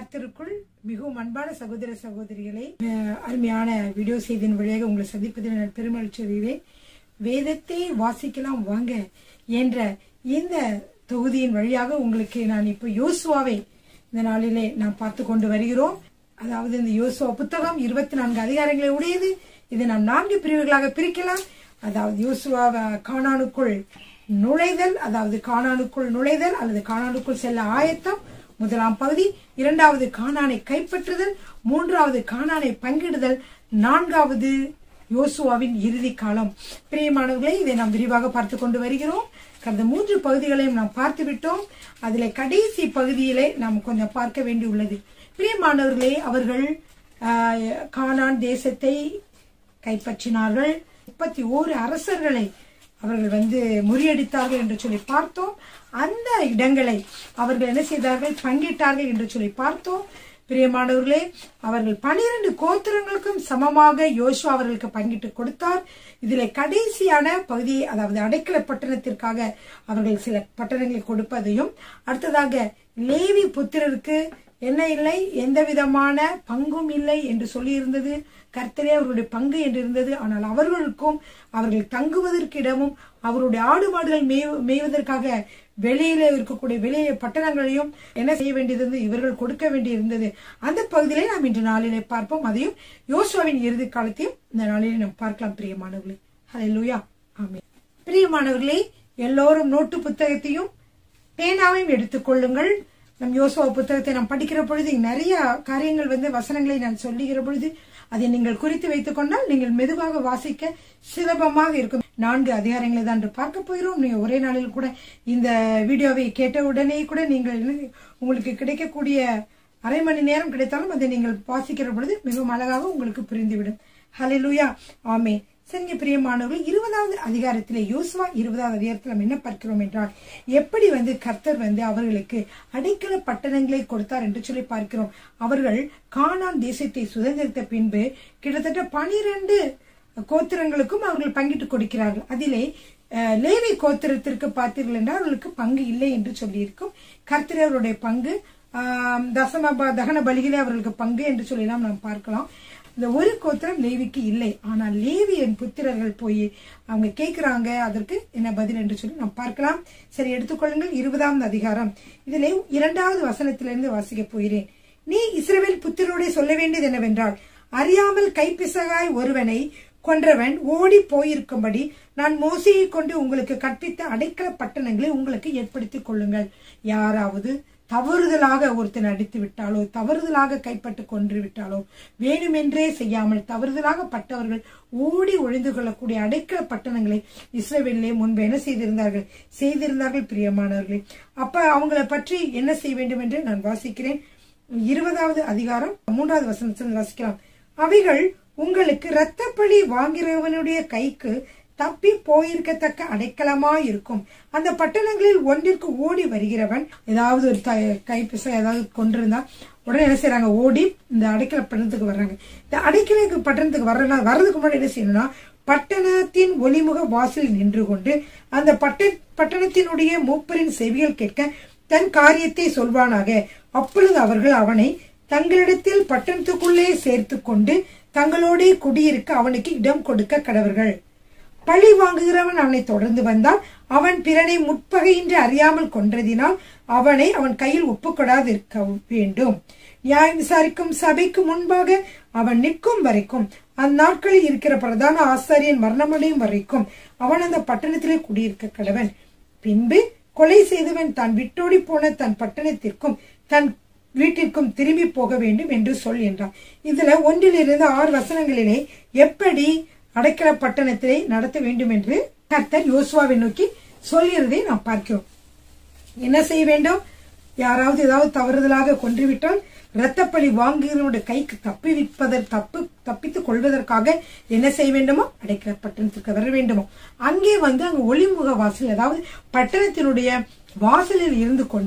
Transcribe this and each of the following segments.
கர்த்தருக்குள் மிகவும் அன்பான சகோதர சகோதரிகளே அஹ் அருமையான வீடியோ செய்தியின் வழியாக உங்களை சந்திப்பதில் நான் பெருமகிழ்ச்சி அடைகிறேன் வேதத்தை வாசிக்கலாம் வாங்க என்ற இந்த தொகுதியின் வழியாக உங்களுக்கு நான் இப்போ யோசுவாவை இந்த நாளிலே நாம் பார்த்து கொண்டு வருகிறோம் அதாவது இந்த யோசுவா புத்தகம் இருபத்தி நான்கு அதிகாரங்களை உடையது இதை நாம் நான்கு பிரிவுகளாக பிரிக்கலாம் அதாவது யோசுவா காணானுக்குள் நுழைதல் அதாவது காணானுக்குள் நுழைதல் அல்லது காணானுக்குள் செல்ல ஆயத்தம் முதலாம் பகுதி இரண்டாவது காணானை கைப்பற்றுதல் மூன்றாவது காணானை பங்கிடுதல் நான்காவது யோசுவாவின் இறுதி காலம் பிரியமானவர்களே இதை நாம் விரிவாக பார்த்து கொண்டு வருகிறோம் கடந்த மூன்று பகுதிகளையும் நாம் பார்த்து விட்டோம் அதில் கடைசி பகுதியிலே நாம் கொஞ்சம் பார்க்க வேண்டியுள்ளது பிரியமானவர்களே அவர்கள் ஆஹ், கானான் தேசத்தை கைப்பற்றினார்கள் முப்பத்தி ஓரு அரசர்களை அவர்கள் வந்து முறியடித்தார்கள் என்று சொல்லி பார்த்தோம் அந்த இடங்களை அவர்கள் என்ன செய்தார்கள் பங்கிட்டார்கள் என்று சொல்லி பார்த்தோம் பிரியமானவர்களே அவர்கள் பனிரெண்டு கோத்திரங்களுக்கும் சமமாக யோசுவா அவர்களுக்கு பங்கிட்டு கொடுத்தார் இதுல கடைசியான பகுதி அதாவது அடைக்கல பட்டணத்திற்காக அவர்கள் சில பட்டணங்களை கொடுப்பதையும் அடுத்ததாக லேவி புத்திரருக்கு என்ன இல்லை எந்த விதமான பங்கும் இல்லை என்று சொல்லியிருந்தது கர்த்தரே அவர்களுடைய பங்கு என்று இருந்தது ஆனால் அவர்களுக்கும் அவர்கள் தங்குவதற்கு இடமும் அவருடைய ஆடு மாடுகள் மேய்வ- மேய்வதற்காக வெளியில இருக்கக்கூடிய வெளியே பட்டணங்களையும் என்ன செய்ய வேண்டியது இவர்கள் கொடுக்க வேண்டியிருந்தது அந்த பகுதியிலே நாம் இன்று நாளிலே பார்ப்போம் அதையும் யோசுவாவின் இறுதி காலத்தையும் இந்த நாளிலே நாம் பார்க்கலாம் பிரியமானவர்களே ஹalleluya ஆமென் பிரியமானவர்களே எல்லோரும் நோட்டு புத்தகத்தையும் பேனாவையும் எடுத்துக்கொள்ளுங்கள் நம் யோசுவா புத்தகத்தை நாம் படிக்கிற பொழுது நிறைய காரியங்கள் வந்து வசனங்களை நான் சொல்லுகிற பொழுது அதை நீங்கள் குறித்து வைத்துக் கொண்டால் நீங்கள் மெதுவாக வாசிக்க சுலபமாக இருக்கும் நான்கு அதிகாரங்களை தான் இன்று பார்க்க போகிறோம் நீங்க ஒரே நாளில் கூட இந்த வீடியோவை கேட்ட உடனே கூட நீங்கள் என்ன- உங்களுக்கு கிடைக்கக்கூடிய அரை மணி நேரம் கிடைத்தாலும் அதை நீங்கள் வாசிக்கிற பொழுது மிகவும் அழகாக உங்களுக்கு புரிந்துவிடும் ஹalleluya ஆமே சரிங்க பிரியமானவர்கள் இருபதாவது அதிகாரத்திலே யோசுவா இருபதாவது அதிகாரத்தில் நம்ம என்ன பார்க்கிறோம் என்றால் எப்படி வந்து கர்த்தர் வந்து அவர்களுக்கு அடைக்கல பட்டணங்களை கொடுத்தார் என்று சொல்லி பார்க்கிறோம் அவர்கள் கானான் தேசத்தை சுதந்திரித்த பின்பு கிட்டத்தட்ட பனிரெண்டு கோத்திரங்களுக்கும் அவர்கள் பங்கிட்டு கொடுக்கிறார்கள் அதிலே அஹ், லேவி கோத்திரத்திற்கு பார்த்தீர்கள் என்றால் அவர்களுக்கு பங்கு இல்லை என்று சொல்லியிருக்கும் கர்த்தர் அவருடைய பங்கு ஆம், தசம ப- தகன பலிகளே அவர்களுக்கு பங்கு என்று சொல்லலாம் நாம் பார்க்கலாம் இந்த ஒரு கோத்திரம் லேவிக்கு இல்லை ஆனால் லேவியன் புத்திரர்கள் போய் அவங்க கேட்கிறாங்க அதற்கு என்ன பதில் என்று சொல்லி நாம் பார்க்கலாம் சரி எடுத்துக்கொள்ளுங்கள் இருபதாவது அதிகாரம் இதிலே இரண்டாவது வசனத்திலிருந்து வாசிக்க போகிறேன் நீ இஸ்ரவேல் புத்திரோடே சொல்ல வேண்டியது என்னவென்றால் அறியாமல் கைப்பிசகாய் ஒருவனை கொன்றவன் ஓடி போயிருக்கும்படி நான் மோசையை கொண்டு உங்களுக்கு கற்பித்த அடைக்கல பட்டணங்களை உங்களுக்கு ஏற்படுத்திக் கொள்ளுங்கள் யாராவது தவறுதலாக ஒருத்தன் அடித்து விட்டாலோ தவறுதலாக கைப்பட்டு கொன்று விட்டாலோ வேணுமென்றே செய்யாமல் தவறுதலாக பட்டவர்கள் ஓடி ஒழிந்து கொள்ளக்கூடிய அடைக்கல பட்டணங்களை இஸ்ரவேலிலே முன்பு என்ன செய்திருந்தார்கள் செய்திருந்தார்கள் பிரியமானவர்களே அப்ப அவங்கள பற்றி என்ன செய்ய வேண்டும் என்று நான் வாசிக்கிறேன் இருபதாவது அதிகாரம் மூன்றாவது வசனத்தில் வாசிக்கலாம் அவைகள் உங்களுக்கு இரத்தப்பழி வாங்கிறவனுடைய கைக்கு தப்பி போயிருக்கத்தக்க அடைக்கலமா இருக்கும் அந்த பட்டணங்களில் ஒன்றிற்கு ஓடி வருகிறவன் ஏதாவது ஒரு த- கைப்பிச ஏதாவது கொண்டிருந்தா உடனே என்ன செய்றாங்க ஓடி இந்த அடைக்கல பட்டணத்துக்கு வர்றாங்க இந்த அடைக்கல பட்டணத்துக்கு வர்றனா வர்றதுக்கு முன்னாடி என்ன செய்யணும்னா பட்டணத்தின் ஒளிமுக வாசலில் நின்று கொண்டு அந்த பட்ட பட்டணத்தினுடைய மூப்பரின் செவிகள் கேட்க தன் காரியத்தை சொல்வானாக அப்பொழுது அவர்கள் அவனை தங்களிடத்தில் பட்டணத்துக்குள்ளே சேர்த்து கொண்டு தங்களோடே குடியிருக்க அவனுக்கு இடம் கொடுக்க கடவர்கள் பழி வாங்குகிறவன் அவனை தொடர்ந்து வந்தால் அவன் பிறனை முற்பகையின்றி அறியாமல் கொன்றதினால் அவனை அவன் கையில் ஒப்புக்கொடாது இருக்க வேண்டும் நியாயம் விசாரிக்கும் சபைக்கு முன்பாக அவன் நிற்கும் வரைக்கும் அந்நாட்களில் இருக்கிற பிரதான ஆசாரியன் மரணமடையும் வரைக்கும் அவன் அந்த பட்டணத்திலே குடியிருக்க கடவன் பின்பு கொலை செய்தவன் தான் விட்டோடி போன தன் பட்டணத்திற்கும் தன் வீட்டிற்கும் திரும்பி போக வேண்டும் என்று சொல் என்றான் இதுல ஒன்றிலிருந்து ஆறு வசனங்களிலே எப்படி அடைக்கல பட்டணத்திலே நடத்த வேண்டும் என்று கர்த்தர் யோசுவாவை நோக்கி சொல்கிறதை நாம் பார்க்கிறோம் என்ன செய்ய வேண்டும் யாராவது ஏதாவது தவறுதலாக கொன்றுவிட்டால் இரத்தப்பழி வாங்குகிறவனுடைய கைக்கு தப்பி விற்பதற்கு தப்பு தப்பித்துக் கொள்வதற்காக என்ன செய்ய வேண்டுமோ அடைக்கல பட்டணத்திற்கு வர வேண்டுமோ அங்கே வந்து அங்க ஒளிமுக வாசல் அதாவது பட்டணத்தினுடைய வாசலில் இருந்து கொண்டு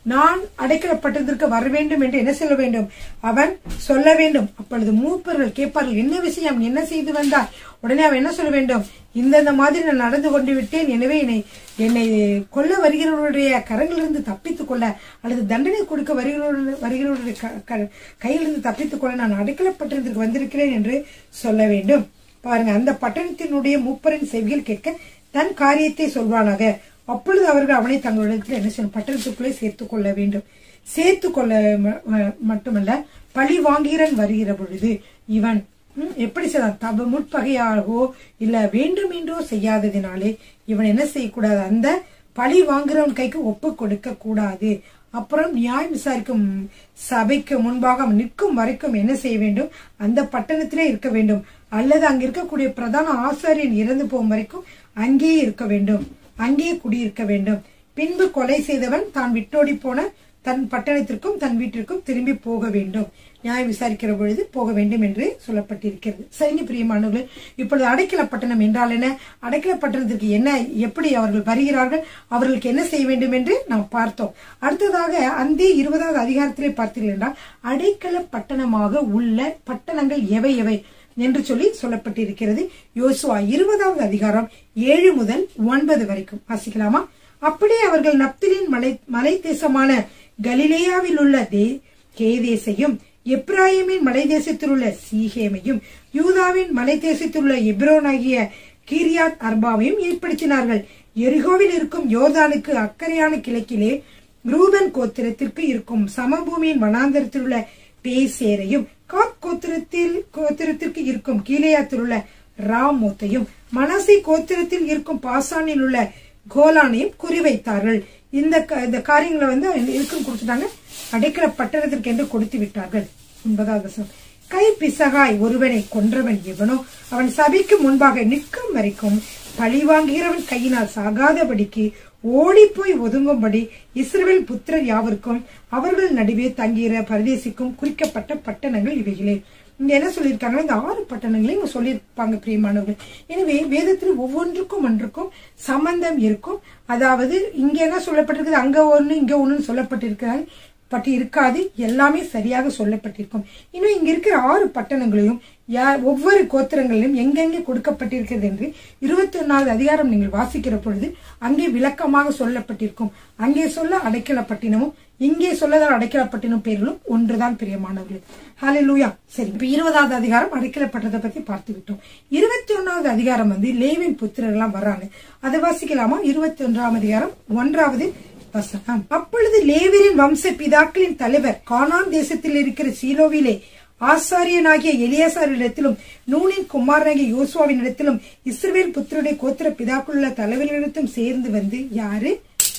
நான் அடைக்கலப்பட்டதற்கு வர வேண்டும் என்று என்ன சொல்ல வேண்டும் அவன் சொல்ல வேண்டும் அப்பொழுது மூப்பர்கள் கேட்பார்கள் என்ன விஷயம் என்ன செய்து வந்தார் உடனே அவன் என்ன சொல்ல வேண்டும் இந்தந்த மாதிரி நான் நடந்து கொண்டு விட்டேன் எனவே என்னை என்னை கொல்ல வருகிறவருடைய கரங்களிலிருந்து தப்பித்துக் கொள்ள அல்லது தண்டனை கொடுக்க வருகிறவர்கள் வருகிறவருடைய க- க- கையிலிருந்து தப்பித்துக் கொள்ள நான் அடைக்கலப்பட்டதற்கு வந்திருக்கிறேன் என்று சொல்ல வேண்டும் பாருங்க அந்த பட்டணத்தினுடைய மூப்பரின் செவிகள் கேட்க தன் காரியத்தை சொல்வானாக அப்பொழுது அவர்கள் அவனை தங்களிடத்தில் என்ன செய்யணும் பட்டணத்துக்குள்ளே சேர்த்துக் கொள்ள வேண்டும் சேர்த்து கொள்ள ம- ம- மட்டுமல்ல பழி வாங்குகிறன் வருகிற பொழுது இவன் ம், எப்படி செய்தான் தப முற்பகையாகவோ இல்ல வேண்டுமென்றோ செய்யாததினாலே இவன் என்ன செய்யக்கூடாது அந்த பழி வாங்குறவன் கைக்கு ஒப்பு கொடுக்க கூடாது அப்புறம் நியாயம் விசாரிக்கும் சபைக்கு முன்பாக அவன் நிற்கும் வரைக்கும் என்ன செய்ய வேண்டும் அந்த பட்டணத்திலே இருக்க வேண்டும் அல்லது அங்க இருக்கக்கூடிய பிரதான ஆசாரியன் இறந்து போகும் வரைக்கும் அங்கேயே இருக்க வேண்டும் அங்கேயே குடியிருக்க வேண்டும் பின்பு கொலை செய்தவன் தான் விட்டோடி போன தன் பட்டணத்திற்கும் தன் வீட்டிற்கும் திரும்பி போக வேண்டும் நியாயம் விசாரிக்கிற பொழுது போக வேண்டும் என்று சொல்லப்பட்டிருக்கிறது சைனி பிரியமானவர்கள் இப்பொழுது அடைக்கல பட்டணம் என்றால் என்ன அடைக்கல பட்டணத்திற்கு என்ன எப்படி அவர்கள் வருகிறார்கள் அவர்களுக்கு என்ன செய்ய வேண்டும் என்று நாம் பார்த்தோம் அடுத்ததாக அந்த இருபதாவது அதிகாரத்திலே பார்த்தீர்கள் என்றால் அடைக்கல பட்டணமாக உள்ள பட்டணங்கள் எவை எவை என்று சொல்லி சொல்லப்பட்டிருக்கிறது யோசுவா இருபதாவது அதிகாரம் ஏழு முதல் ஒன்பது வரைக்கும் வாசிக்கலாமா அப்படியே அவர்கள் நப்திலின் மலை மலை தேசமான கலிலேயாவில் உள்ள தே கேதேசையும் எப்ராஹிமின் மலை தேசத்தில் உள்ள சீகேமையும் யூதாவின் மலை தேசத்தில் உள்ள எப்ரோன் ஆகிய கீரியாத் அர்பாவையும் ஏற்படுத்தினார்கள் எரிகோவில் இருக்கும் யோர்தானுக்கு அக்கறையான கிழக்கிலே ரூபன் கோத்திரத்திற்கு இருக்கும் சமபூமியின் வனாந்தரத்தில் உள்ள பேசேரையும் காத் கோத்திரத்தில் கோத்திரத்திற்கு இருக்கும் கீலேயாத்தில் உள்ள ராமோத்தையும் மனசை கோத்திரத்தில் இருக்கும் பாசானில் உள்ள கோலானையும் குறிவைத்தார்கள் இந்த க- இந்த காரியங்களை வந்து இருக்கும் கொடுத்துட்டாங்க அடைக்கல பட்டணத்திற்கு என்று கொடுத்து விட்டார்கள் ஒன்பதாவது வசனம் கை பிசகாய் ஒருவனை கொன்றவன் எவனோ அவன் சபைக்கு முன்பாக நிற்கும் வரைக்கும் பழிவாங்குகிறவன் கையினால் சாகாதபடிக்கு ஓடிப்போய் ஒதுங்கும்படி இஸ்ரவேல் புத்திரர் யாவருக்கும் அவர்கள் நடுவே தங்குகிற பரதேசிக்கும் குறிக்கப்பட்ட பட்டணங்கள் இவைகளே இங்க என்ன சொல்லியிருக்காங்கன்னா இந்த ஆறு பட்டணங்களையும் இங்க சொல்லியிருப்பாங்க பிரியமானவர்கள் எனவே வேதத்தில் ஒவ்வொன்றுக்கும் ஒன்றுக்கும் சம்பந்தம் இருக்கும் அதாவது இங்க என்ன சொல்லப்பட்டிருக்குது அங்க ஒண்ணு இங்க ஒண்ணுன்னு சொல்லப்பட்டிருக்கிறாங்க பட்டு இருக்காது எல்லாமே சரியாக சொல்லப்பட்டிருக்கும் இன்னும் இங்க இருக்கிற ஆறு பட்டணங்களையும் யா- ஒவ்வொரு கோத்திரங்களிலும் எங்கெங்கே கொடுக்கப்பட்டிருக்கிறது என்று இருபத்தி ஒன்னாவது அதிகாரம் நீங்கள் வாசிக்கிற பொழுது அங்கே விளக்கமாக சொல்லப்பட்டிருக்கும் அங்கே சொல்ல அடைக்கலப்பட்டினமும் இங்கே சொல்லதால் அடைக்கலப்பட்டினம் பேர்களும் ஒன்றுதான் பிரியமானவர்கள் ஹalleluya சரி இப்ப இருபதாவது அதிகாரம் அடைக்கலப்பட்டதை பத்தி பார்த்து விட்டோம் இருபத்தி ஒன்னாவது அதிகாரம் வந்து லேவின் புத்திரர்லாம் வர்றாங்க அதை வாசிக்கலாமா இருபத்தி ஒன்றாம் அதிகாரம் ஒன்றாவது வசனம் அப்பொழுது லேவியரின் வம்ச பிதாக்களின் தலைவர் கானான் தேசத்தில் இருக்கிற சீலோவிலே ஆசாரியனாகிய எலியாசாரிடத்திலும் நூனின் குமாரனாகிய யோசுவாவின் இடத்திலும் இஸ்ரவேல் புத்தருடைய கோத்திர பிதாக்களுள்ள தலைவர்களிடத்தும் சேர்ந்து வந்து யாரு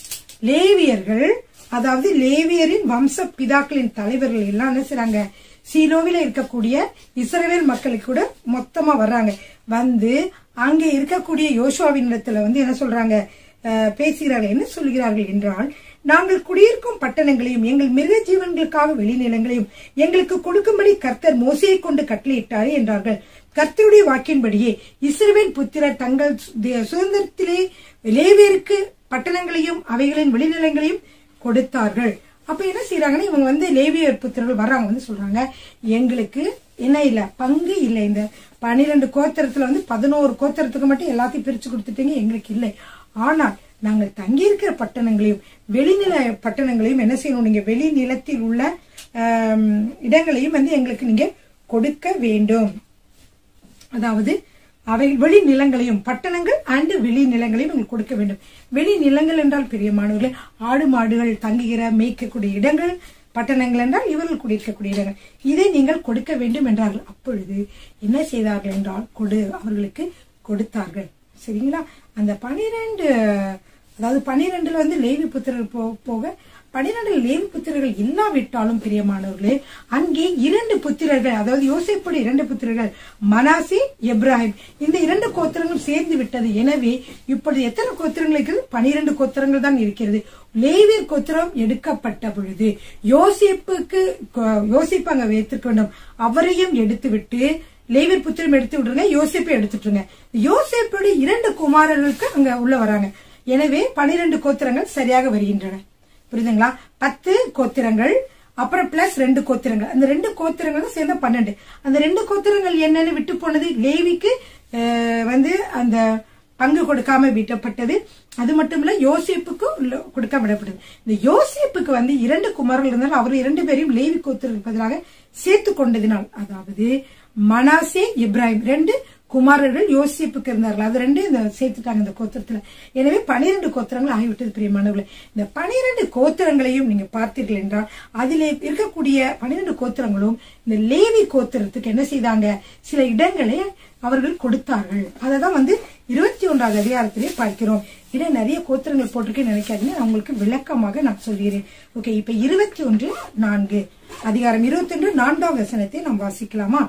லேவியர்கள் அதாவது லேவியரின் வம்ச பிதாக்களின் தலைவர்கள் எல்லாம் என்ன செய்றாங்க சீலோவில இருக்கக்கூடிய இஸ்ரவேல் மக்களுக்கு கூட மொத்தமா வர்றாங்க வந்து அங்கே இருக்கக்கூடிய யோசுவாவின் இடத்துல வந்து என்ன சொல்றாங்க அஹ், பேசுகிறார்கள் என்ன சொல்கிறார்கள் என்றால் நாங்கள் குடியிருக்கும் பட்டணங்களையும் எங்கள் மிருக ஜீவன்களுக்காக வெளிநிலங்களையும் எங்களுக்கு கொடுக்கும்படி கர்த்தர் மோசையை கொண்டு கட்டளையிட்டாரே என்றார்கள் கர்த்தருடைய வாக்கின்படியே இஸ்ரவேல் புத்திரர் தங்கள் சு- சுதந்திரத்திலே லேவியருக்கு பட்டணங்களையும் அவைகளின் வெளிநிலங்களையும் கொடுத்தார்கள் அப்ப என்ன செய்யறாங்கன்னா இவங்க வந்து லேவியர் புத்திரர்கள் வர்றாங்க வந்து சொல்றாங்க எங்களுக்கு என்ன இல்ல பங்கு இல்லை இந்த பன்னிரெண்டு கோத்திரத்துல வந்து பதினோரு கோத்திரத்துக்கு மட்டும் எல்லாத்தையும் பிரிச்சு கொடுத்துட்டீங்க எங்களுக்கு இல்லை ஆனால் நாங்கள் தங்கியிருக்கிற பட்டணங்களையும் வெளிநில பட்டணங்களையும் என்ன செய்யணும் நீங்க வெளிநிலத்தில் உள்ள ஆம், இடங்களையும் வந்து எங்களுக்கு நீங்க கொடுக்க வேண்டும் அதாவது அவை வெளி நிலங்களையும் பட்டணங்கள் அண்ட் வெளி நிலங்களையும் உங்களுக்கு கொடுக்க வேண்டும் வெளி நிலங்கள் என்றால் பெரியமானவர்களே ஆடு மாடுகள் தங்குகிற மேய்க்கக்கூடிய இடங்கள் பட்டணங்கள் என்றால் இவர்கள் குடியிருக்கக்கூடிய இடங்கள் இதை நீங்கள் கொடுக்க வேண்டும் என்றார்கள் அப்பொழுது என்ன செய்தார்கள் என்றால் கொடு அவர்களுக்கு கொடுத்தார்கள் சரிங்களா அந்த பனிரெண்டு அதாவது பனிரெண்டுல வந்து லேவி புத்திரர் போ- போக பனிரெண்டு லேவி புத்திரர்கள் இல்லாவிட்டாலும் பிரியமானவர்களே அங்கே இரண்டு புத்திரர்கள் அதாவது யோசேப்புடைய இரண்டு புத்திரர்கள் மனாசி எப்ராஹிம் இந்த இரண்டு கோத்திரங்களும் சேர்ந்து விட்டது எனவே இப்பொழுது எத்தனை கோத்திரங்கள் இருக்கிறது பனிரெண்டு கோத்திரங்கள் தான் இருக்கிறது லேவியர் கோத்திரம் எடுக்கப்பட்ட பொழுது யோசேப்புக்கு கொ- யோசேப்பு அங்க வைத்திருக்க வேண்டும் அவரையும் எடுத்து விட்டு லேவியர் புத்திரம் எடுத்து விட்டுருங்க யோசேப்பை எடுத்துட்டுருங்க யோசேப்புடைய இரண்டு குமாரர்களுக்கு அங்க உள்ள வராங்க எனவே பனிரெண்டு கோத்திரங்கள் சரியாக வருகின்றன புரியுதுங்களா பத்து கோத்திரங்கள் அப்புறம் பிளஸ் ரெண்டு கோத்திரங்கள் அந்த ரெண்டு கோத்திரங்களும் சேர்ந்த பன்னெண்டு அந்த ரெண்டு கோத்திரங்கள் என்னன்னு விட்டு போனது லேவிக்கு அஹ், வந்து அந்த பங்கு கொடுக்காம விட்டப்பட்டது அது மட்டும் இல்ல யோசேப்புக்கும் இல்ல- கொடுக்காம விடப்பட்டது இந்த யோசேப்புக்கு வந்து இரண்டு குமாரர்கள் இருந்தாலும் அவர் இரண்டு பேரையும் லேவி கோத்திரத்துக்கு பதிலாக சேர்த்து கொண்டதினால் அதாவது மனாசே இப்ராஹிம் ரெண்டு குமாரர்கள் யோசிப்புக்கு இருந்தார்கள் அது ரெண்டு இந்த சேர்த்துட்டாங்க இந்த கோத்திரத்துல எனவே பனிரெண்டு கோத்திரங்கள் ஆகிவிட்டது பிரியமானவர்களே இந்த பனிரெண்டு கோத்திரங்களையும் நீங்க பார்த்தீர்கள் என்றால் அதிலே இருக்கக்கூடிய பனிரெண்டு கோத்திரங்களும் இந்த லேவி கோத்திரத்துக்கு என்ன செய்தாங்க சில இடங்களை அவர்கள் கொடுத்தார்கள் அதை தான் வந்து இருபத்தி ஒன்றாவது அதிகாரத்திலே பார்க்கிறோம் இதை நிறைய கோத்திரங்கள் போட்டிருக்கேன்னு நினைக்காதீங்க நான் உங்களுக்கு விளக்கமாக நான் சொல்கிறேன் ஓகே இப்ப இருபத்தி ஒன்று நான்கு அதிகாரம் இருபத்தி ஒன்று நான்காம் வசனத்தை நாம் வாசிக்கலாமா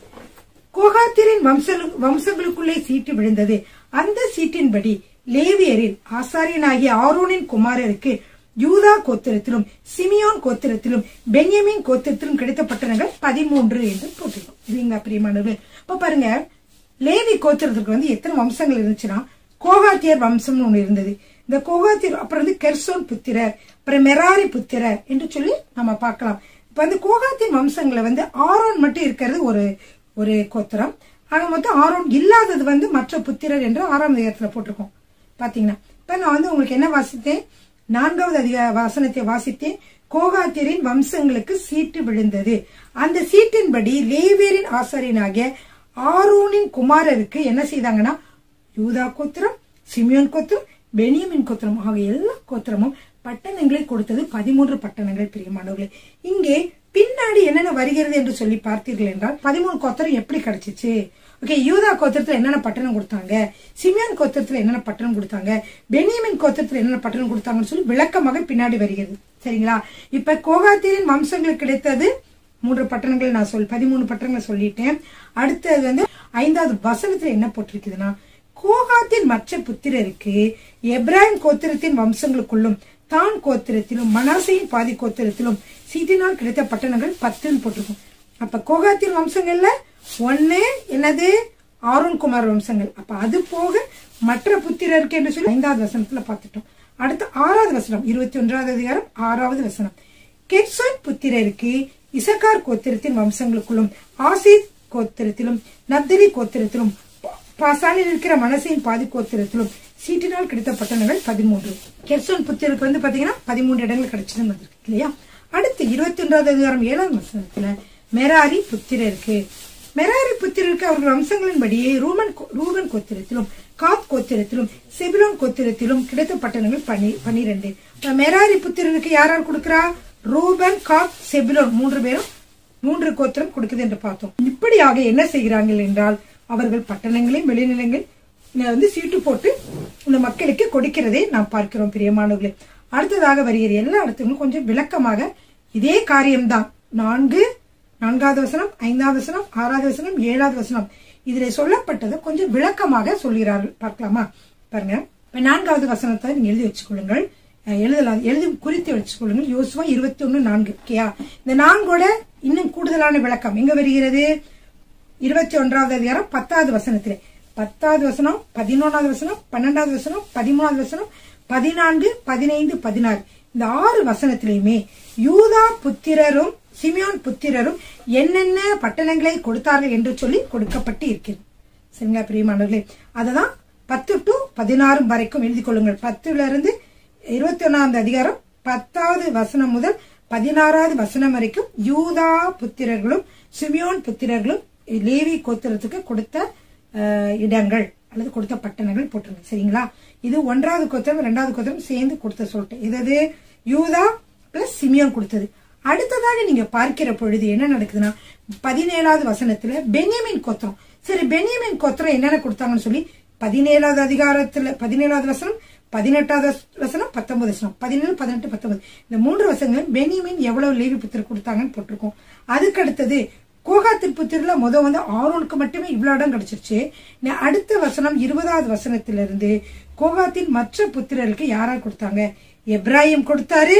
கோகாத்திரின் வம்ச- வம்சங்களுக்குள்ளே சீட்டு விழுந்தது அந்த சீட்டின்படி லேவியரில் ஆசாரியனாகிய ஆரோனின் குமாரருக்கு யூதா கோத்திரத்திலும் சிமியோன் கோத்திரத்திலும் பென்யமின் கோத்திரத்திலும் கிடைத்த பட்டணங்கள் பதிமூன்று என்று போட்டிருக்கோம் இல்லைங்களா பிரியமானவர்கள் இப்ப பாருங்க லேவி கோத்திரத்துக்கு வந்து எத்தனை வம்சங்கள் இருந்துச்சுன்னா கோகாத்தியர் வம்சம்னு ஒண்ணு இருந்தது இந்த கோகாத்தியர் அப்புறம் வந்து கெர்சோன் புத்திரர் அப்புறம் மெராரி புத்திரர் என்று சொல்லி நம்ம பார்க்கலாம் இப்ப வந்து கோகாத்தின் வம்சங்களை வந்து ஆரோன் மட்டும் இருக்கிறது ஒரு ஒரு கோத்திரம் ஆக மொத்தம் ஆரோன் இல்லாதது வந்து மற்ற புத்திரர் என்று ஆறாம் அதிகாரத்துல போட்டிருக்கோம் பாத்தீங்கன்னா இப்ப நான் வந்து உங்களுக்கு என்ன வாசித்தேன் நான்காவது அதிக வசனத்தை வாசித்தேன் கோகாத்தியரின் வம்சங்களுக்கு சீட்டு விழுந்தது அந்த சீட்டின்படி லேவியரின் ஆசாரியனாகிய ஆரோனின் குமாரருக்கு என்ன செய்தாங்கன்னா யூதா கோத்திரம் சிமியோன் கோத்திரம் பெனியமின் கோத்திரம் ஆகிய எல்லா கோத்திரமும் பட்டணங்களை கொடுத்தது பதிமூன்று பட்டணங்கள் பிரியமானவர்களே இங்கே பின்னாடி என்னென்ன வருகிறது என்று சொல்லி பார்த்தீர்கள் என்றால் பதிமூணு கோத்திரம் எப்படி கிடைச்சிச்சு ஓகே யூதா கோத்திரத்துல என்னென்ன பட்டணம் கொடுத்தாங்க சிமியான் கோத்திரத்துல என்னென்ன பட்டணம் கொடுத்தாங்க பெனியமின் கோத்திரத்துல என்னென்ன பட்டணம் கொடுத்தாங்கன்னு சொல்லி விளக்கமாக பின்னாடி வருகிறது சரிங்களா இப்ப கோகாத்திரின் வம்சங்களுக்கு கிடைத்தது மூன்று பட்டணங்கள் நான் சொல் பதிமூணு பட்டணங்களை சொல்லிட்டேன் அடுத்தது வந்து ஐந்தாவது வசனத்துல என்ன போட்டிருக்குதுன்னா கோகாத்தின் மற்ற புத்திரருக்கு எப்ராஹிம் கோத்திரத்தின் வம்சங்களுக்குள்ளும் தான் கோத்திரத்திலும் மனாசையின் பாதி கோத்திரத்திலும் சீட்டினால் கிடைத்த பட்டணங்கள் பத்துன்னு போட்டிருக்கும் அப்ப கோகாத்தின் வம்சங்கள்ல ஒண்ணு என்னது ஆரோன் குமார் வம்சங்கள் அப்ப அது போக மற்ற புத்திரருக்கு என்று சொல்லி ஐந்தாவது வசனத்துல பார்த்துட்டோம் அடுத்து ஆறாவது வசனம் இருபத்தி ஒன்றாவது அதிகாரம் ஆறாவது வசனம் கெட்சோன் புத்திரருக்கு இசக்கார் கோத்திரத்தின் வம்சங்களுக்குள்ளும் ஆசீர் கோத்திரத்திலும் நப்தலி கோத்திரத்திலும் பா- பாசானில் இருக்கிற மனசின் பாதி கோத்திரத்திலும் சீட்டினால் கிடைத்த பட்டணங்கள் பதிமூன்று கெர்சோன் புத்திரருக்கு வந்து பாத்தீங்கன்னா பதிமூன்று இடங்கள் கிடைச்சதுன்னு வந்திருக்கு இல்லையா அடுத்து இருபத்தி ஒன்றாவது அதிகாரம் ஏழாம் வசனத்துல மெராரி புத்திரருக்கு மெராரி புத்திரருக்கு அவர்கள் வம்சங்களின்படியே ரூமன் கோ- ரூபன் கோத்திரத்திலும் காத் கோத்திரத்திலும் செபிலோன் கோத்திரத்திலும் கிடைத்த பட்டணங்கள் பனி பனிரெண்டு இப்ப மெராரி புத்திரருக்கு யார் யார் கொடுக்கிறா ரூபன் காத் செபிலோன் மூன்று பேரும் மூன்று கோத்திரம் கொடுக்குது என்று பார்த்தோம் இப்படியாக என்ன செய்கிறார்கள் என்றால் அவர்கள் பட்டணங்களையும் வெளிநிலங்கள் வந்து சீட்டு போட்டு இந்த மக்களுக்கு கொடுக்கிறதை நாம் பார்க்கிறோம் பிரியமானவர்களே அடுத்ததாக வருகிற எல்லா இடத்துக்கும் கொஞ்சம் விளக்கமாக இதே காரியம்தான் நான்கு நான்காவது வசனம் ஐந்தாவது வசனம் ஆறாவது வசனம் ஏழாவது வசனம் இதில் சொல்லப்பட்டது கொஞ்சம் விளக்கமாக சொல்கிறார்கள் பார்க்கலாமா பாருங்க இப்ப நான்காவது வசனத்தை நீங்க எழுதி வச்சுக்கொள்ளுங்கள் அஹ் எழுதலாம் எழுதி குறித்து வச்சுக்கொள்ளுங்கள் யோசுவா இருபத்தி ஒண்ணு நான்கு ஓகேயா இந்த நான்கோட இன்னும் கூடுதலான விளக்கம் எங்க வருகிறது இருபத்தி ஒன்றாவது அதிகாரம் பத்தாவது வசனத்திலே பத்தாவது வசனம் பதினொன்றாவது வசனம் பன்னெண்டாவது வசனம் பதிமூணாவது வசனம் பதினான்கு பதினைந்து பதினாறு இந்த ஆறு வசனத்திலையுமே யூதா புத்திரரும் சிமியோன் புத்திரரும் என்னென்ன பட்டணங்களை கொடுத்தார்கள் என்று சொல்லி கொடுக்கப்பட்டு இருக்கிறது சரிங்களா பிரியமானவர்களே அததான் பத்து டு பதினாறு வரைக்கும் எழுதி கொள்ளுங்கள் பத்துல இருந்து இருபத்தி ஒன்னாவது அதிகாரம் பத்தாவது வசனம் முதல் பதினாறாவது வசனம் வரைக்கும் யூதா புத்திரர்களும் சிமியோன் புத்திரர்களும் லேவி கோத்திரத்துக்கு கொடுத்த அஹ், இடங்கள் அல்லது கொடுத்த பட்டணங்கள் போட்டிருங்க சரிங்களா இது ஒன்றாவது கோத்திரம் ரெண்டாவது கோத்திரம் சேர்ந்து கொடுத்த சொல்லிட்டு இது யூதா பிளஸ் சிமியோன் கொடுத்தது அடுத்ததாக நீங்க பார்க்கிற பொழுது என்ன நடக்குதுன்னா பதினேழாவது வசனத்துல பென்யமின் கோத்திரம் சரி பென்யமின் கோத்திரம் என்னென்ன கொடுத்தாங்கன்னு சொல்லி பதினேழாவது அதிகாரத்துல பதினேழாவது வசனம் பதினெட்டாவது வசனம் பத்தொன்பது வசனம் பதினேழு பதினெட்டு பத்தொன்பது இந்த மூன்று வசனங்கள் பென்யமின் எவ்வளவு லேவி புத்திரர் கொடுத்தாங்கன்னு போட்டிருக்கோம் அதுக்கு அடுத்தது கோகாத்து புத்திரல முத வந்து ஆரோனுக்கு மட்டுமே இவ்வளவு இடம் கிடைச்சிருச்சு நெ- அடுத்த வசனம் இருபதாவது வசனத்திலிருந்து கோகாத்தின் மற்ற புத்திரருக்கு யாரா கொடுத்தாங்க எப்ராஹிம் கொடுத்தாரு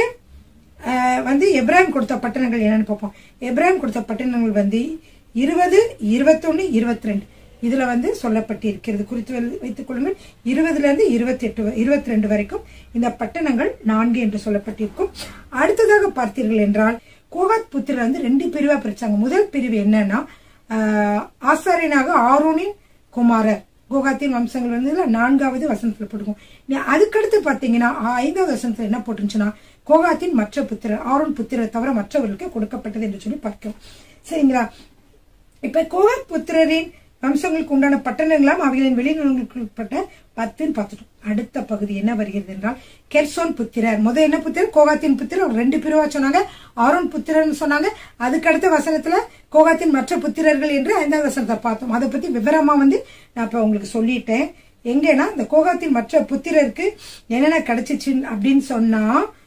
ஆஹ் வந்து எப்ராஹிம் கொடுத்த பட்டணங்கள் என்னன்னு பார்ப்போம் எப்ராஹிம் கொடுத்த பட்டணங்கள் வந்து இருபது இருபத்தொன்னு இருபத்தி ரெண்டு இதுல வந்து சொல்லப்பட்டிருக்கிறது குறித்து வை- வைத்துக் கொள்ளுங்கள் இருபதுல இருந்து இருபத்தி எட்டு இருபத்தி ரெண்டு வரைக்கும் இந்த பட்டணங்கள் நான்கு என்று சொல்லப்பட்டிருக்கும் அடுத்ததாக பார்த்தீர்கள் என்றால் கோகாத் புத்திரர் வந்து ரெண்டு பிரிவா பிரிச்சாங்க முதல் பிரிவு என்னன்னா ஆஹ், ஆசாரியனாக ஆரோனின் குமாரர் கோகாத்தின் வம்சங்கள் வந்து இதுல நான்காவது வசனத்துல போட்டுக்கும் நீ அதுக்கடுத்து பாத்தீங்கன்னா ஆ- ஐந்தாவது வசனத்துல என்ன போட்டுருந்துச்சுன்னா கோகாத்தின் மற்ற புத்திரர் ஆரோன் புத்திரர் தவிர மற்றவர்களுக்கு கொடுக்கப்பட்டது என்று சொல்லி பார்க்கிறோம் சரிங்களா இப்ப கோகாத் புத்திரரின் வம்சங்களுக்கு உண்டான பட்டணங்களாம் அவைகளின் வெளிநிலங்களுக்கு உட்பட்ட பத்துன்னு பார்த்துட்டோம் அடுத்த பகுதி என்ன வருகிறது என்றால் கெர்சோன் புத்திரர் முதல் என்ன புத்திரர் கோகாத்தின் புத்திரர் ஒரு ரெண்டு பிரிவா சொன்னாங்க ஆரோன் புத்திரர்னு சொன்னாங்க அதுக்கு அடுத்த வசனத்துல கோகாத்தின் மற்ற புத்திரர்கள் என்று ஐந்தாவது வசனத்தை பார்த்தோம் அதை பத்தி விவரமா வந்து நான் இப்ப உங்களுக்கு சொல்லிட்டேன் எங்கன்னா இந்த கோகாத்தின் மற்ற புத்திரருக்கு என்னென்ன கிடைச்சிச்சு அப்படின்னு சொன்னா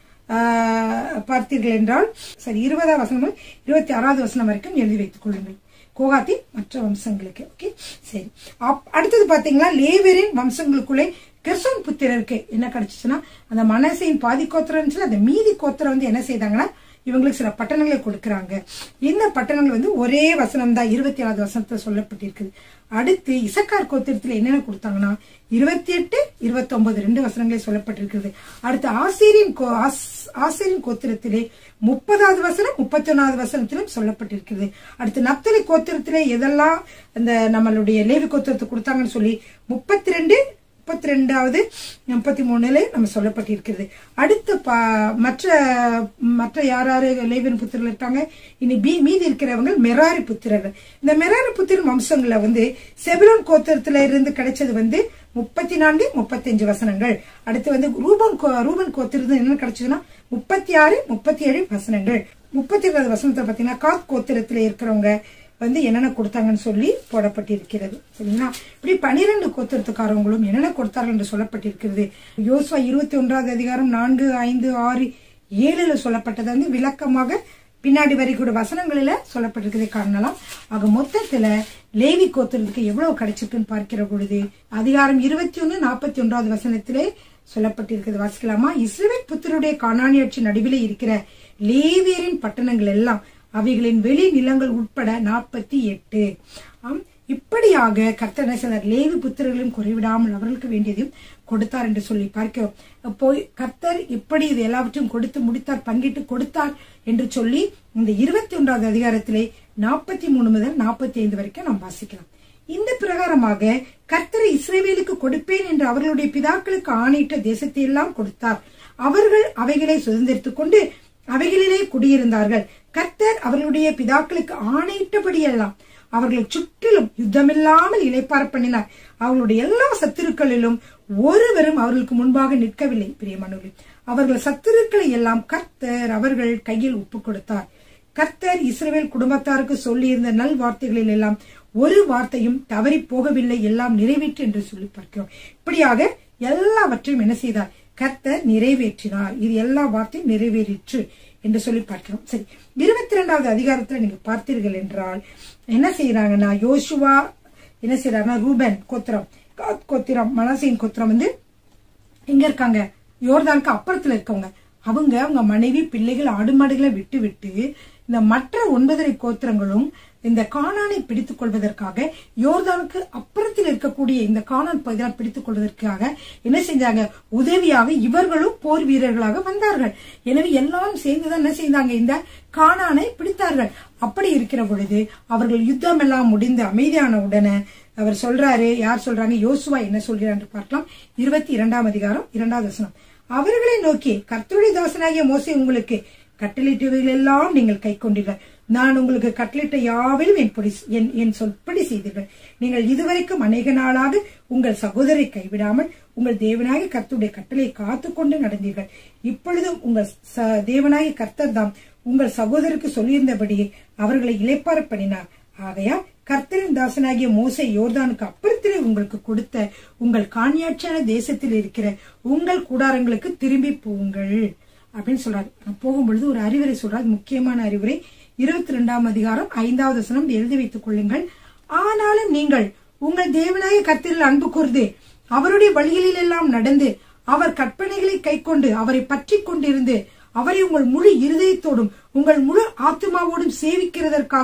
ஆஹ், பார்த்தீர்கள் என்றால் சரி இருபதாம் வசனம் முதல் இருபத்தி ஆறாவது வசனம் வரைக்கும் எழுதி வைத்துக் கொள்ளுங்கள் கோகாத்தின் மற்ற வம்சங்களுக்கு ஓகே சரி அப்- அடுத்தது பாத்தீங்கன்னா லேவியரின் வம்சங்களுக்குள்ளே கிறிஸ்தவன் புத்திரருக்கு என்ன கிடைச்சிச்சுன்னா அந்த மனசையின் பாதி கோத்திரம் இருந்துச்சுல அந்த மீதி கோத்திரம் வந்து என்ன செய்தாங்கன்னா இவங்களுக்கு சில பட்டணங்களை கொடுக்கறாங்க இந்த பட்டணங்கள் வந்து ஒரே வசனம் தான் இருபத்தி ஏழாவது வசனத்துல சொல்லப்பட்டிருக்குது அடுத்து இசக்கார் கோத்திரத்துல என்னென்ன கொடுத்தாங்கன்னா இருபத்தி எட்டு இருபத்தி ஒன்பது ரெண்டு வசனங்களே சொல்லப்பட்டிருக்கிறது அடுத்து ஆசிரியன் கோ- ஆஸ்- ஆசிரியன் கோத்திரத்திலே முப்பதாவது வசனம் முப்பத்தி ஒன்னாவது வசனத்திலும் சொல்லப்பட்டிருக்கிறது அடுத்து நப்தலி கோத்திரத்திலே எதெல்லாம் அந்த நம்மளுடைய லேவி கோத்திரத்துக்கு கொடுத்தாங்கன்னு சொல்லி முப்பத்தி ரெண்டு முப்பத்தி ரெண்டாவது முப்பத்தி மூணுல நம்ம சொல்லப்பட்டிருக்கிறது அடுத்த ப- மற்ற மற்ற யார் யாரு லேவியன் புத்திரர்கள் இருக்காங்க இனி பி மீதி இருக்கிறவங்க மெராரி புத்திரர்கள் இந்த மெராரி புத்திரன் வம்சங்கள்ல வந்து செபிலோன் கோத்திரத்துல இருந்து கிடைச்சது வந்து முப்பத்தி நான்கு முப்பத்தஞ்சு வசனங்கள் அடுத்து வந்து ரூபன் கோ- ரூபன் கோத்திரத்துல என்ன கிடைச்சதுன்னா முப்பத்தி ஆறு முப்பத்தி ஏழு வசனங்கள் முப்பத்தி ஏழாவது வசனத்தை பாத்தீங்கன்னா காத் கோத்திரத்துல இருக்கிறவங்க வந்து என்னென்ன கொடுத்தாங்கன்னு சொல்லி போடப்பட்டிருக்கிறது சரிங்களா இப்படி பனிரெண்டு கோத்திரத்துக்காரவங்களும் என்னென்ன கொடுத்தார்கள் என்று சொல்லப்பட்டிருக்கிறது யோசுவா இருபத்தி ஒன்றாவது அதிகாரம் நான்கு ஐந்து ஆறு ஏழுல சொல்லப்பட்டது வந்து விளக்கமாக பின்னாடி வரைக்கூட வசனங்களில சொல்லப்பட்டிருக்கிறதை காணலாம் ஆக மொத்தத்துல லேவி கோத்திரத்துக்கு எவ்வளவு கிடைச்சிருக்குன்னு பார்க்கிற பொழுது அதிகாரம் இருபத்தி ஒன்னு நாற்பத்தி ஒன்றாவது வசனத்திலே சொல்லப்பட்டிருக்கிறது வாசிக்கலாமா இஸ்ரவேல் புத்தருடைய காணானியாட்சி நடுவிலே இருக்கிற லேவியரின் பட்டணங்கள் எல்லாம் அவைகளின் வெளி நிலங்கள் உட்பட நாற்பத்தி எட்டு ஆம் இப்படியாக கர்த்தர் என்ன செய்தார் லேவி புத்திரர்களையும் குறைவிடாமல் அவர்களுக்கு வேண்டியதையும் கொடுத்தார் என்று சொல்லி பார்க்கிறோம் அப்போ கர்த்தர் இப்படி இது எல்லாவற்றையும் கொடுத்து முடித்தார் பங்கிட்டு கொடுத்தார் என்று சொல்லி இந்த இருபத்தி ஒன்றாவது அதிகாரத்திலே நாற்பத்தி மூணு முதல் நாற்பத்தி ஐந்து வரைக்கும் நாம் வாசிக்கலாம் இந்த பிரகாரமாக கர்த்தர் இஸ்ரேவேலுக்கு கொடுப்பேன் என்று அவர்களுடைய பிதாக்களுக்கு ஆணையிட்ட தேசத்தை எல்லாம் கொடுத்தார் அவர்கள் அவைகளை சுதந்திரித்துக் கொண்டு அவைகளிலே குடியிருந்தார்கள் கர்த்தர் அவர்களுடைய பிதாக்களுக்கு ஆணையிட்டபடியெல்லாம் அவர்களை சுற்றிலும் யுத்தமில்லாமல் இளைப்பார பண்ணினார் அவர்களுடைய எல்லா சத்துருக்களிலும் ஒருவரும் அவர்களுக்கு முன்பாக நிற்கவில்லை பிரியமானவர்களே அவர்கள் சத்துருக்களை எல்லாம் கர்த்தர் அவர்கள் கையில் ஒப்புக் கொடுத்தார் கர்த்தர் இஸ்ரவேல் குடும்பத்தாருக்கு சொல்லியிருந்த நல் வார்த்தைகளில் எல்லாம் ஒரு வார்த்தையும் தவறி போகவில்லை எல்லாம் நிறைவேற்று என்று சொல்லி பார்க்கிறோம் இப்படியாக எல்லாவற்றையும் என்ன செய்தார் கர்த்தர் நிறைவேற்றினார் இது எல்லா வார்த்தையும் நிறைவேறிற்று என்று சொல்லி பார்க்கிறோம் சரி இருபத்தி ரெண்டாவது அதிகாரத்துல நீங்க பார்த்தீர்கள் என்றால் என்ன செய்யறாங்கன்னா யோசுவா என்ன செய்யறாங்கன்னா ரூபன் கோத்திரம் காத் கோத்திரம் மனசின் கோத்திரம் வந்து எங்க இருக்காங்க யோர்தானுக்கு அப்புறத்துல இருக்கவங்க அவங்க அவங்க மனைவி பிள்ளைகள் ஆடு மாடுகளை விட்டு விட்டு இந்த மற்ற ஒன்பதரை கோத்திரங்களும் இந்த காணானை பிடித்துக் கொள்வதற்காக யோர்தானுக்கு அப்புறத்தில் இருக்கக்கூடிய இந்த காணான் பகுதியை பிடித்துக் கொள்வதற்காக என்ன செஞ்சாங்க உதவியாக இவர்களும் போர் வீரர்களாக வந்தார்கள் எனவே எல்லாரும் சேர்ந்துதான் என்ன செய்தாங்க இந்த காணானை பிடித்தார்கள் அப்படி இருக்கிற பொழுது அவர்கள் யுத்தம் எல்லாம் முடிந்து அமைதியான உடனே அவர் சொல்றாரு யார் சொல்றாங்க யோசுவா என்ன சொல்கிறார் என்று பார்க்கலாம் இருபத்தி இரண்டாம் அதிகாரம் இரண்டாவது வசனம் அவர்களை நோக்கி கர்த்தருடைய தாசனாகிய மோசே உங்களுக்கு கட்டளிட்டவைகள் எல்லாம் நீங்கள் கை கொண்டீர்கள் நான் உங்களுக்கு கட்டளிட்ட யாவிலும் என் பொடி என் என் சொல்படி செய்தீர்கள் நீங்கள் இதுவரைக்கும் அநேக நாளாக உங்கள் சகோதரை கைவிடாமல் உங்கள் தேவனாகிய கர்த்தருடைய கட்டளை காத்துக்கொண்டு நடந்தீர்கள் இப்பொழுதும் உங்கள் ச- தேவனாகிய கர்த்தர் தாம் உங்கள் சகோதரருக்கு சொல்லியிருந்தபடியே அவர்களை இளைப்பார பண்ணினார் ஆகையால் கர்த்தரின் தாசனாகிய மோசே யோர்தானுக்கு அப்புறத்திலே உங்களுக்கு கொடுத்த உங்கள் காணியாட்சியான தேசத்தில் இருக்கிற உங்கள் கூடாரங்களுக்கு திரும்பி போங்கள் அப்படின்னு சொல்றாரு நான் போகும்பொழுது ஒரு அறிவுரை சொல்றாரு முக்கியமான அறிவுரை இருபத்தி ரெண்டாம் அதிகாரம் ஐந்தாவது வசனம் எழுதி வைத்துக் கொள்ளுங்கள் ஆனாலும் நீங்கள் உங்கள் தேவனாய கர்த்தரில் அன்பு கூர்ந்து அவருடைய வழிகளில் எல்லாம் நடந்து அவர் கற்பனைகளை கைக்கொண்டு அவரை பற்றி கொண்டிருந்து அவரை உங்கள் முழு இருதயத்தோடும் உங்கள் முழு ஆத்மாவோடும் சேவிக்கிறதற்காக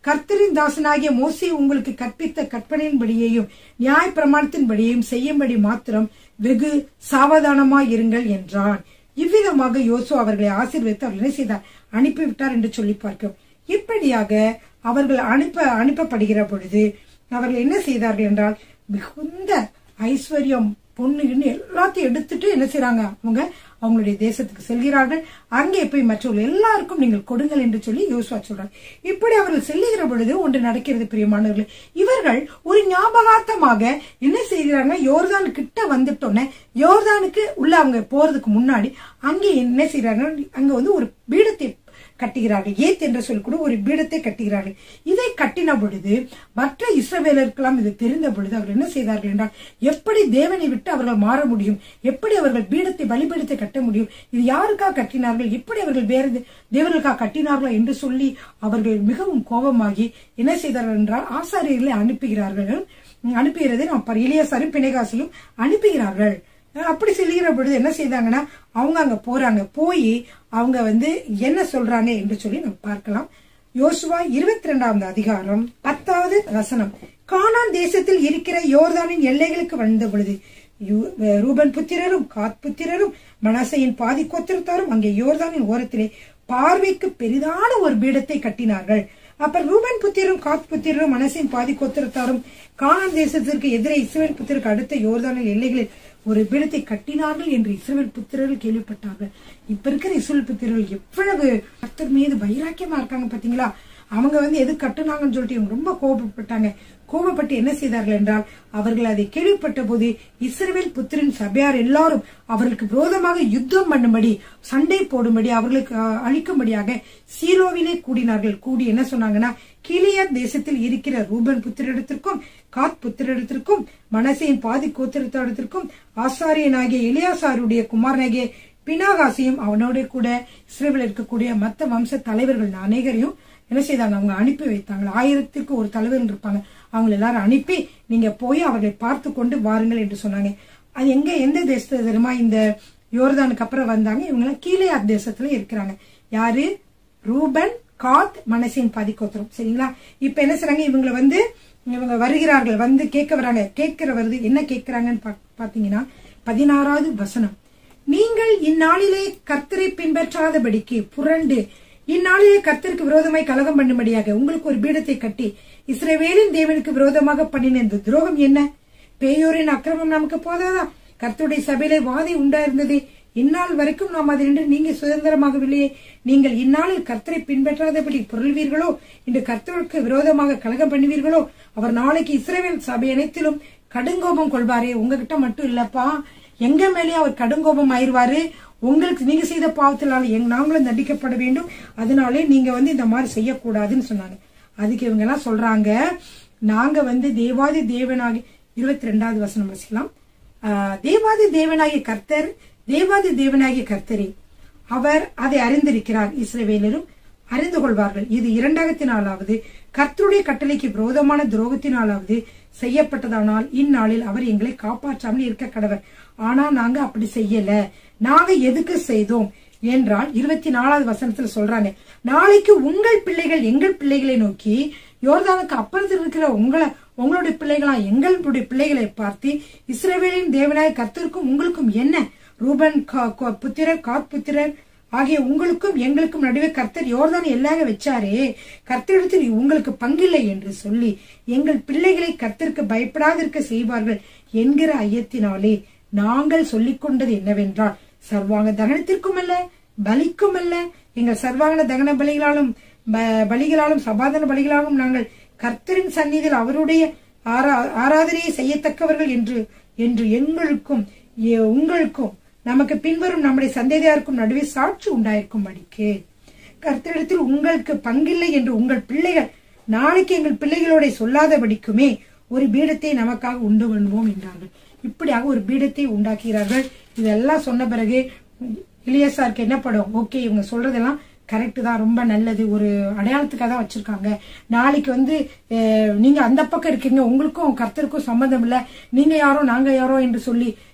கர்த்தரின் தாசனாகிய மோசே உங்களுக்கு கற்பித்த கற்பனையின்படியையும் நியாய பிரமாணத்தின்படியையும் செய்யும்படி மாத்திரம் வெகு சாவதானமாய் இருங்கள் என்றான் இவ்விதமாக யோசு அவர்களை ஆசீர்வதித்து அவர் என்ன செய்தார் அனுப்பிவிட்டார் என்று சொல்லி பார்க்கிறோம் இப்படியாக அவர்கள் அனுப்ப அனுப்பப்படுகிற பொழுது அவர்கள் என்ன செய்தார்கள் என்றால் மிகுந்த ஐஸ்வர்யம் பொண்ணு கிண்ணு எல்லாத்தையும் எடுத்துட்டு என்ன செய்றாங்க அவங்க அவங்களுடைய தேசத்துக்கு செல்கிறார்கள் அங்கே போய் மற்றவர்கள் எல்லாருக்கும் நீங்கள் கொடுங்கள் என்று சொல்லி யோசுவா சொல்றாங்க இப்படி அவர்கள் செல்லுகிற பொழுது ஒன்று நடக்கிறது பிரியமானவர்கள் இவர்கள் ஒரு ஞாபகார்த்தமாக என்ன செய்கிறாங்க யோர்தான் கிட்ட வந்துட்டோன்னே யோர்தானுக்கு உள்ள அவங்க போறதுக்கு முன்னாடி அங்கே என்ன செய்றாங்க அங்க வந்து ஒரு பீடத்தை கட்டுகிறார்கள் ஏத் என்று சொல்லி கூட ஒரு பீடத்தை கட்டுகிறார்கள் இதை கட்டின பொழுது மற்ற இஸ்ரவேலருக்கெல்லாம் இது தெரிந்த பொழுது அவர்கள் என்ன செய்தார்கள் என்றால் எப்படி தேவனை விட்டு அவர்கள் மாற முடியும் எப்படி அவர்கள் பீடத்தை பலிபீடத்தை கட்ட முடியும் இது யாருக்காக கட்டினார்கள் எப்படி அவர்கள் வேறு தே- தேவர்களுக்காக கட்டினார்களோ என்று சொல்லி அவர்கள் மிகவும் கோபமாகி என்ன செய்தார்கள் என்றால் ஆசாரியர்களை அனுப்புகிறார்கள் அனுப்புகிறதை நாம் இளையசாரும் பிணைகாசையும் அனுப்புகிறார்கள் அப்படி செல்கிற பொழுது என்ன செய்தாங்கன்னா அவங்க அங்க போறாங்க போய் அவங்க வந்து என்ன சொல்றாங்க என்று சொல்லி நம்ம பார்க்கலாம் யோசுவா இருபத்தி ரெண்டாவது அதிகாரம் பத்தாவது வசனம் கானான் தேசத்தில் இருக்கிற யோர்தானின் எல்லைகளுக்கு வந்த பொழுது யூ- ரூபன் புத்திரரும் காத் புத்திரரும் மனசையின் பாதி கோத்திரத்தாரும் அங்கே யோர்தானின் ஓரத்திலே பார்வைக்கு பெரிதான ஒரு பீடத்தை கட்டினார்கள் அப்ப ரூபன் புத்திரரும் காத் புத்திரரும் மனசின் பாதி கோத்திரத்தாரும் கானான் தேசத்திற்கு எதிரே இஸ்ரவேல் புத்திரருக்கு அடுத்த யோர்தானின் எல்லைகளில் ஒரு பீடத்தை கட்டினார்கள் என்று இஸ்ரவேல் புத்திரர்கள் கேள்விப்பட்டார்கள் இப்ப இருக்கிற இஸ்ரவேல் புத்திரர்கள் எவ்வளவு கர்த்தர் மீது வைராக்கியமா இருக்காங்க பாத்தீங்களா அவங்க வந்து எது கட்டுனாங்கன்னு சொல்லிட்டு இவங்க ரொம்ப கோபப்பட்டாங்க கோபப்பட்டு என்ன செய்தார்கள் என்றால் அவர்கள் அதை கேள்விப்பட்ட போது இஸ்ரவேல் புத்திரன் சபையார் எல்லாரும் அவர்களுக்கு விரோதமாக யுத்தம் பண்ணும்படி சண்டை போடும்படி அவர்களுக்கு அஹ், அழிக்கும்படியாக சீலோவிலே கூடினார்கள் கூடி என்ன சொன்னாங்கன்னா கீலியாத் தேசத்தில் இருக்கிற ரூபன் புத்திரிடத்திற்கும் காத் புத்திரிடத்திற்கும் மனசையின் பாதி கோத்திரத்திடத்திற்கும் ஆசாரியனாகிய எலியாசாருடைய குமாரனாகிய பினாகாசையும் அவனோட கூட இஸ்ரேவில் இருக்கக்கூடிய மத்த வம்ச தலைவர்கள் அநேகரையும் என்ன செய்தாங்க அவங்க அனுப்பி வைத்தாங்க ஆயிரத்திற்கு ஒரு தலைவர்கள் இருப்பாங்க அவங்க எல்லாரும் அனுப்பி நீங்க போய் அவர்களை பார்த்து கொண்டு வாருங்கள் என்று சொன்னாங்க அது எங்க எந்த தேசத்துல தெரியுமா இந்த யோர்தானுக்கு அப்புறம் வந்தாங்க இவங்க எல்லாம் கீழேயாத் தேசத்துல இருக்கிறாங்க யாரு ரூபன் காத் மனசின் பதிக்கோத்திரம் சரிங்களா இப்ப என்ன செய்றாங்க இவங்களை வந்து இவங்க வருகிறார்கள் வந்து கேட்க வராங்க கேட்கிற வருது என்ன கேட்கிறாங்கன்னு பா- பாத்தீங்கன்னா பதினாறாவது வசனம் நீங்கள் இந்நாளிலே கர்த்தரை பின்பற்றாதபடிக்கு புரண்டு இந்நாளிலே கர்த்தருக்கு விரோதமாய் கலகம் பண்ணும்படியாக உங்களுக்கு ஒரு பீடத்தை கட்டி இஸ்ரவேலின் தேவனுக்கு விரோதமாக பண்ணின இந்த துரோகம் என்ன பேயோரின் அக்கிரமம் நமக்கு போதாதா கர்த்தருடைய சபையிலே வாதை உண்டாயிருந்தது இந்நாள் வரைக்கும் நாம் அதிலிருந்து நீங்க சுதந்திரமாகவில்லையே நீங்கள் இந்நாளில் கர்த்தரை பின்பற்றாதபடி பொருள்வீர்களோ இன்று கர்த்தருக்கு விரோதமாக கலகம் பண்ணுவீர்களோ அவர் நாளைக்கு இஸ்ரவேல் சபை அனைத்திலும் கடுங்கோபம் கொள்வாரே உங்ககிட்ட மட்டும் இல்லப்பா எங்க மேலேயே அவர் கடுங்கோபம் ஆயிருவாரு உங்களுக்கு நீங்க செய்த பாவத்தினால எங்க நாங்களும் தண்டிக்கப்பட வேண்டும் அதனாலே நீங்க வந்து இந்த மாதிரி செய்யக்கூடாதுன்னு சொன்னாங்க அதுக்கு இவங்க எல்லாம் சொல்றாங்க நாங்க வந்து தேவாதி தேவனாகி இருபத்தி ரெண்டாவது வசனம் வசிக்கலாம் ஆஹ், தேவாதி தேவனாகிய கர்த்தர் தேவாதி தேவனாகிய கர்த்தரே அவர் அதை அறிந்திருக்கிறார் இஸ்ரவேலரும் அறிந்து கொள்வார்கள் இது இரண்டாகத்தினாலாவது கர்த்தருடைய கட்டளைக்கு விரோதமான துரோகத்தினாலாவது செய்யப்பட்டதானால் இந்நாளில் அவர் எங்களை காப்பாற்றாமல் இருக்க கடவர் ஆனா நாங்க அப்படி செய்யல நாங்க எதுக்கு செய்தோம் என்றால் இருபத்தி நாலாவது வசனத்துல சொல்றாங்க நாளைக்கு உங்கள் பிள்ளைகள் எங்கள் பிள்ளைகளை நோக்கி யோர்தானுக்கு அப்புறத்தில் இருக்கிற உங்களை உங்களுடைய பிள்ளைகளா எங்களுடைய பிள்ளைகளை பார்த்து இஸ்ரவேலின் தேவனாய கர்த்தருக்கும் உங்களுக்கும் என்ன ரூபன் கா- கா- புத்திரர் காத் புத்திரர் ஆகிய உங்களுக்கும் எங்களுக்கும் நடுவே கர்த்தர் யோர்தான் எல்லாக வச்சாரே கர்த்தரிடத்தில் உங்களுக்கு பங்கில்லை என்று சொல்லி எங்கள் பிள்ளைகளை கர்த்தருக்கு பயப்படாதிருக்க செய்வார்கள் என்கிற ஐயத்தினாலே நாங்கள் சொல்லிக் கொண்டது என்னவென்றால் சர்வாங்க தகனத்திற்கும் அல்ல பலிக்கும் அல்ல எங்கள் சர்வாங்க தகன பலிகளாலும் ப- பலிகளாலும் சமாதான பலிகளாலும் நாங்கள் கர்த்தரின் சந்நிதியில் அவருடைய ஆரா- ஆராதனையை செய்யத்தக்கவர்கள் என்று என்று எங்களுக்கும் எ- உங்களுக்கும் நமக்கு பின்வரும் நம்முடைய சந்ததியாருக்கும் நடுவே சாட்சி உண்டாயிருக்கும் அடிக்கு கர்த்தரிடத்தில் உங்களுக்கு பங்கில்லை என்று உங்கள் பிள்ளைகள் நாளைக்கு எங்கள் பிள்ளைகளோட சொல்லாதபடிக்குமே ஒரு பீடத்தை நமக்காக உண்டு பண்ணுவோம் என்றார்கள் இப்படியாக ஒரு பீடத்தை உண்டாக்குகிறார்கள் இதெல்லாம் சொன்ன பிறகு இளையசாருக்கு என்ன படும் ஓகே இவங்க சொல்றதெல்லாம் கரெக்ட் தான் ரொம்ப நல்லது ஒரு அடையாளத்துக்காக தான் வச்சிருக்காங்க நாளைக்கு வந்து அஹ், நீங்க அந்த பக்கம் இருக்கீங்க உங்களுக்கும் கர்த்தருக்கும் சம்மந்தம் இல்ல நீங்க யாரோ நாங்க யாரோ என்று சொல்லி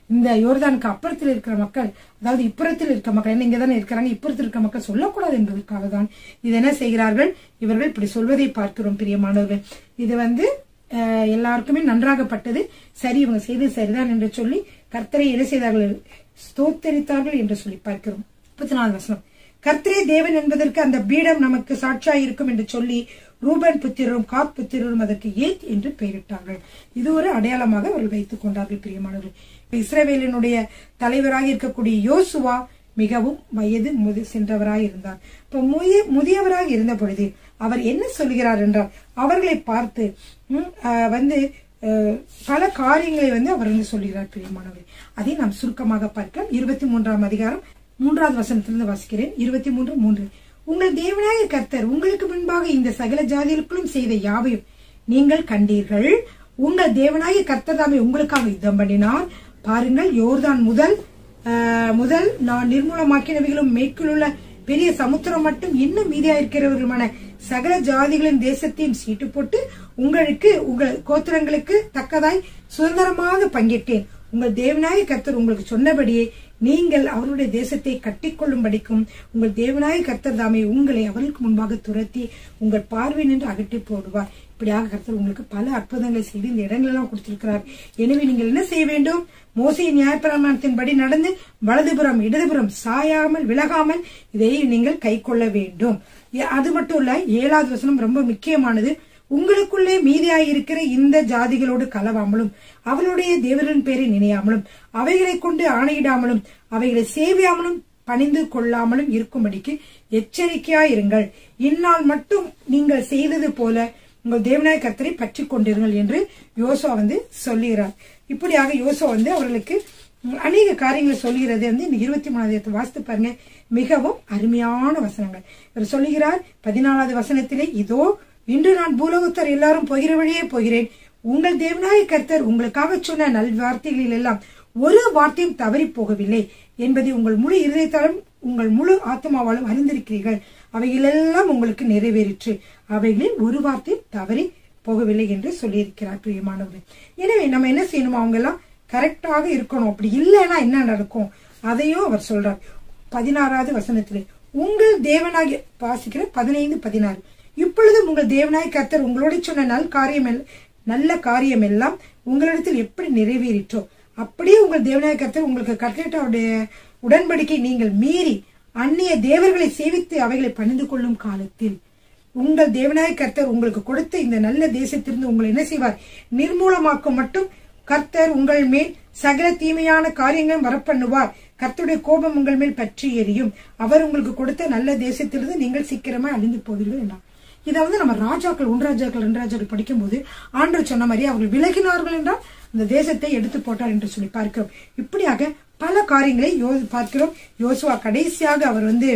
இந்த யோர்தானுக்கு அப்புறத்தில் இருக்கிற மக்கள் அதாவது இப்புறத்தில் இருக்க மக்கள் என்ன இங்க தானே இருக்கிறாங்க இப்புறத்தில் இருக்க மக்கள் சொல்லக்கூடாது என்பதற்காக தான் இது என்ன செய்கிறார்கள் இவர்கள் இப்படி சொல்வதை பார்க்கிறோம் பிரியமானவர்கள் இது வந்து அஹ், எல்லாருக்குமே நன்றாகப்பட்டது சரி இவங்க செய்தது சரிதான் என்று சொல்லி கர்த்தரை என்ன செய்தார்கள் ஸ்தோத்தரித்தார்கள் என்று சொல்லி பார்க்கிறோம் முப்பத்தி நாலு வசனம் கர்த்தரே தேவன் என்பதற்கு அந்த பீடம் நமக்கு சாட்சியாய் இருக்கும் என்று சொல்லி ரூபன் புத்திரரும் காத் புத்திரரும் அதற்கு ஏத் என்று பெயரிட்டார்கள் இது ஒரு அடையாளமாக அவர்கள் வைத்துக் கொண்டார்கள் பிரியமானவர்கள் இஸ்ரவேலினுடைய தலைவராக இருக்கக்கூடிய யோசுவா மிகவும் வயது முதி சென்றவராய் இருந்தார் இப்ப முதிய முதியவராக இருந்த பொழுது அவர் என்ன சொல்கிறார் என்றால் அவர்களை பார்த்து ம், ஆஹ், வந்து ஆஹ், பல காரியங்களை வந்து அவர் வந்து சொல்கிறார் பிரியமானவர்கள் அதை நாம் சுருக்கமாக பார்க்கலாம் இருபத்தி மூன்றாம் அதிகாரம் மூன்றாவது வசனத்திலிருந்து வாசிக்கிறேன் இருபத்தி மூன்று மூன்று உங்கள் தேவனாய கர்த்தர் உங்களுக்கு முன்பாக இந்த சகல ஜாதிகளுக்கும் செய்த யாவையும் நீங்கள் கண்டீர்கள் உங்கள் தேவனாய கர்த்தர் தாமே உங்களுக்காக யுத்தம் பண்ணினார் பாருங்கள் யோர்தான் முதல் ஆஹ், முதல் நான் நிர்மூலமாக்கினவைகளும் மேற்குள்ள பெரிய சமுத்திரம் மட்டும் இன்னும் மீதியா இருக்கிறவர்களுமான சகல ஜாதிகளின் தேசத்தையும் சீட்டு போட்டு உங்களுக்கு உங்கள் கோத்திரங்களுக்கு தக்கதாய் சுதந்திரமாக பங்கிட்டேன் உங்கள் தேவனாய கர்த்தர் உங்களுக்கு சொன்னபடியே நீங்கள் அவருடைய தேசத்தை கட்டிக்கொள்ளும்படிக்கும் உங்கள் தேவனாய கர்த்தர் தாமே உங்களை அவர்களுக்கு முன்பாக துரத்தி உங்கள் பார்வை நின்று அகற்றி போடுவார் இப்படியாக கர்த்தர் உங்களுக்கு பல அற்புதங்களை செய்து இந்த இடங்களெல்லாம் கொடுத்திருக்கிறார் எனவே நீங்கள் என்ன செய்ய வேண்டும் மோசையின் நியாயப்பிரமாணத்தின்படி நடந்து வலதுபுறம் இடதுபுறம் சாயாமல் விலகாமல் இதை நீங்கள் கை கொள்ள வேண்டும் ஏ- அது மட்டும் இல்ல ஏழாவது வசனம் ரொம்ப முக்கியமானது உங்களுக்குள்ளே மீதியாயிருக்கிற இந்த ஜாதிகளோடு கலவாமலும் அவளுடைய தேவரின் பேரை நினையாமலும் அவைகளை கொண்டு ஆணையிடாமலும் அவைகளை சேவியாமலும் பணிந்து கொள்ளாமலும் இருக்கும்படிக்கு எச்சரிக்கையாயிருங்கள் இந்நாள் மட்டும் நீங்கள் செய்தது போல உங்கள் தேவனாய கர்த்தரை பற்றி கொண்டிருங்கள் என்று யோசுவா வந்து சொல்லுகிறார் இப்படியாக யோசுவா வந்து அவர்களுக்கு அநேக காரியங்களை சொல்கிறது வந்து இந்த இருபத்தி மூணாவது வாசித்து பாருங்க மிகவும் அருமையான வசனங்கள் இவர் சொல்லுகிறார் பதினாலாவது வசனத்திலே இதோ இன்று நான் பூலோகத்தர் எல்லாரும் போகிற வழியே போகிறேன் உங்கள் தேவனாய கர்த்தர் உங்களுக்காக சொன்ன நல் வார்த்தைகளில் எல்லாம் ஒரு வார்த்தையும் தவறி போகவில்லை என்பதை உங்கள் முழு இருதயத்தாலும் உங்கள் முழு ஆத்மாவாலும் அறிந்திருக்கிறீர்கள் அவைகளெல்லாம் உங்களுக்கு நிறைவேறிற்று அவைகளில் ஒரு வார்த்தையும் தவறி போகவில்லை என்று சொல்லியிருக்கிறார் பிரியமானவர்கள் எனவே நம்ம என்ன செய்யணும் அவங்க எல்லாம் கரெக்டாக இருக்கணும் அப்படி இல்லைன்னா என்ன நடக்கும் அதையும் அவர் சொல்றார் பதினாறாவது வசனத்திலே உங்கள் தேவனாகிய வாசிக்கிற பதினைந்து பதினாறு இப்பொழுதும் உங்கள் தேவனாய் கர்த்தர் உங்களோட சொன்ன நல் காரியம் எல்- நல்ல காரியம் எல்லாம் உங்களிடத்தில் எப்படி நிறைவேறிற்றோ அப்படியே உங்கள் தேவனாய் கர்த்தர் உங்களுக்கு கட்டளையிட்ட அவருடைய உடன்படிக்கை நீங்கள் மீறி அந்நிய தேவர்களை சேவித்து அவைகளை பணிந்து கொள்ளும் காலத்தில் உங்கள் தேவனாய கர்த்தர் உங்களுக்கு கொடுத்த இந்த நல்ல தேசத்திலிருந்து உங்களை என்ன செய்வார் நிர்மூலமாக்கும் மட்டும் கர்த்தர் உங்கள் மேல் சகல தீமையான காரியங்களும் வரப்பண்ணுவார் கர்த்தருடைய கோபம் உங்கள் மேல் பற்றி எரியும் அவர் உங்களுக்கு கொடுத்த நல்ல தேசத்திலிருந்து நீங்கள் சீக்கிரமா அழிந்து போவீர்கள் என்றார் இதை வந்து நம்ம ராஜாக்கள் ஒன்று ராஜாக்கள் ரெண்டு ராஜாக்கள் படிக்கும்போது ஆண்டவர் சொன்ன மாதிரி அவர்கள் விலகினார்கள் என்றால் அந்த தேசத்தை எடுத்து போட்டார் என்று சொல்லி பார்க்கிறோம் இப்படியாக பல காரியங்களை யோ பார்க்கிறோம் யோசுவா கடைசியாக அவர் வந்து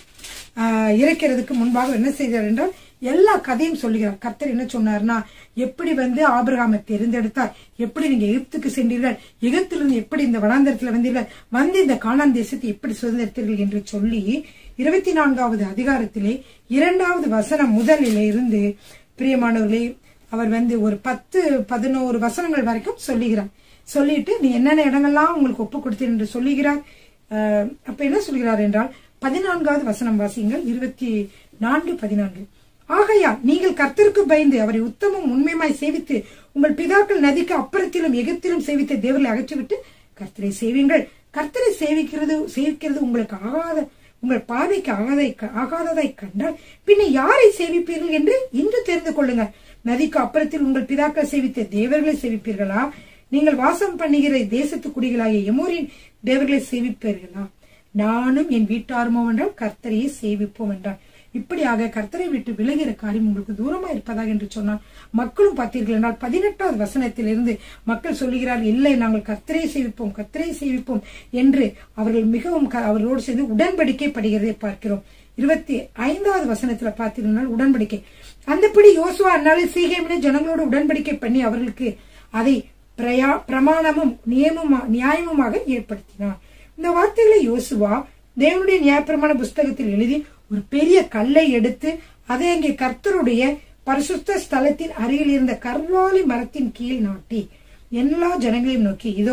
ஆஹ், இறக்கிறதுக்கு முன்பாக என்ன செய்தார் என்றால் எல்லா கதையும் சொல்லுகிறார் கர்த்தர் என்ன சொன்னார்னா எப்படி வந்து ஆபிரகாமை தேர்ந்தெடுத்தார் எப்படி நீங்க எகிப்துக்கு சென்றீர்கள் எகிப்திலிருந்து எப்படி இந்த வனாந்தரத்துல வந்தீர்கள் வந்து இந்த கானான் தேசத்தை எப்படி சுதந்திரத்தீர்கள் என்று சொல்லி இருபத்தி நான்காவது அதிகாரத்திலே இரண்டாவது வசனம் முதலிலே இருந்து பிரியமானவர்களே அவர் வந்து ஒரு பத்து பதினோரு வசனங்கள் வரைக்கும் சொல்லுகிறார் சொல்லிட்டு நீ என்னென்ன இடங்கள்லாம் உங்களுக்கு ஒப்பு கொடுத்தீர் என்று சொல்லுகிறார் அஹ், அப்ப என்ன சொல்கிறார் என்றால் பதினான்காவது வசனம் வாசியுங்கள் இருபத்தி நான்கு பதினான்கு ஆகையால் நீங்கள் கர்த்தருக்கு பயந்து அவரை உத்தமம் உண்மையுமாய் சேவித்து உங்கள் பிதாக்கள் நதிக்கு அப்புறத்திலும் எகிப்திலும் சேவித்த தேவர்களை அகற்றிவிட்டு கர்த்தரை சேவியுங்கள் கர்த்தரை சேவிக்கிறது சேவிக்கிறது உங்களுக்கு ஆகாத உங்கள் பார்வைக்கு ஆகாதை ஆகாததை கண்டால் பின்ன யாரை சேவிப்பீர்கள் என்று இன்று தெரிந்து கொள்ளுங்கள் நதிக்கு அப்புறத்தில் உங்கள் பிதாக்கள் சேவித்த தேவர்களை சேவிப்பீர்களா நீங்கள் வாசம் பண்ணுகிற தேசத்து குடிகளாகிய எமோரின் தேவர்களை சேவிப்பீர்களா நானும் என் வீட்டாருமோ என்றால் கர்த்தரையே சேவிப்போம் என்றார் இப்படியாக கர்த்தரை விட்டு விலகிற காரியம் உங்களுக்கு தூரமா இருப்பதாக என்று சொன்னார் மக்களும் பார்த்தீர்கள் என்றால் பதினெட்டாவது வசனத்திலிருந்து மக்கள் சொல்லுகிறார் இல்லை நாங்கள் கர்த்தரை சேவிப்போம் கர்த்தரை சேவிப்போம் என்று அவர்கள் மிகவும் க- அவர்களோடு சேர்ந்து உடன்படிக்கை படுகிறதை பார்க்கிறோம் இருபத்தி ஐந்தாவது வசனத்துல பார்த்தீங்கன்னா உடன்படிக்கை அந்தபடி யோசுவா அந்நாளில் சீகேமின ஜனங்களோடு உடன்படிக்கை பண்ணி அவர்களுக்கு அதை பிரயா பிரமாணமும் நியமமா நியாயமுமாக ஏற்படுத்தினார் இந்த வார்த்தைகளை யோசுவா தேவனுடைய நியாயப்பிரமாண புஸ்தகத்தில் எழுதி ஒரு பெரிய கல்லை எடுத்து அதை அங்கே கர்த்தருடைய பரிசுத்த ஸ்தலத்தின் அருகில் இருந்த கர்வாலி மரத்தின் கீழ் நாட்டி எல்லா ஜனங்களையும் நோக்கி இதோ